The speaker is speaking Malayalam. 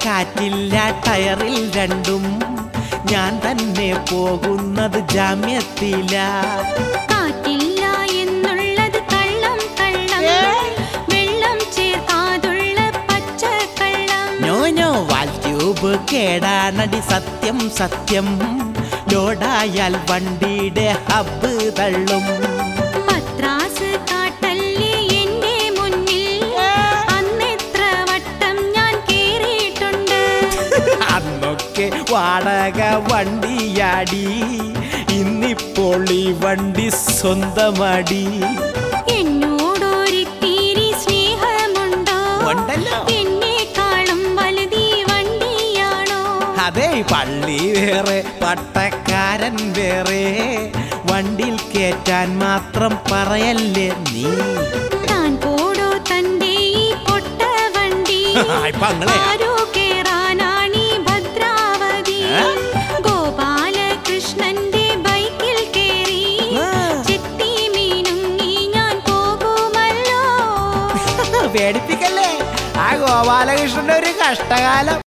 കാറ്റില്ല ടയറിൽ രണ്ടും ഞാൻ തന്നെ പോകുന്നത് ജാമ്യത്തില കാറ്റില്ല എന്നുള്ളത് കള്ളം കള്ളം വെള്ളം ചേർക്കാതുള്ള പച്ചക്കള്ളം നോ നോ വാൽ ട്യൂബ് കേടാണടി സത്യം സത്യം ലോഡായാൽ വണ്ടിയുടെ ഹബ്ബ് തള്ളും മദ്രാസ് കാട്ടല്ലേ എന്റെ മുന്നിൽ അന്നെത്ര വട്ടം ഞാൻ കേറിയിട്ടുണ്ട് അന്നൊക്കെ വാടക വണ്ടിയാടി ഇന്നിപ്പോൾ ഈ വണ്ടി സ്വന്തമാടി എന്നോടൊരിത്തിരി സ്നേഹമുണ്ടോ ഉണ്ടല്ലോ. എന്നെക്കാളും വലുതീ വണ്ടിയാണോ അതെ പള്ളി വേറെ പട്ടക്കാരൻ വേറെ വണ്ടിയിൽ കേറ്റാൻ മാത്രം പറയല്ലേ നീ താൻ പോടോ തന്റെ ഈ പൊട്ട വണ്ടി ഇപ്പൊ അങ്ങളെയാ? ആരോ കേറാനാണീ ഭദ്രാവതി ഏ? ഗോപാലകൃഷ്ണന്റെ ബൈക്കിൽ കേറി ആ. ചെത്തി മീനുങ്ങി ഞാൻ പോകുമല്ലോ പേടിപ്പിക്കല്ലേ ആ ഗോപാലകൃഷ്ണന്റെ ഒരു കഷ്ടകാലം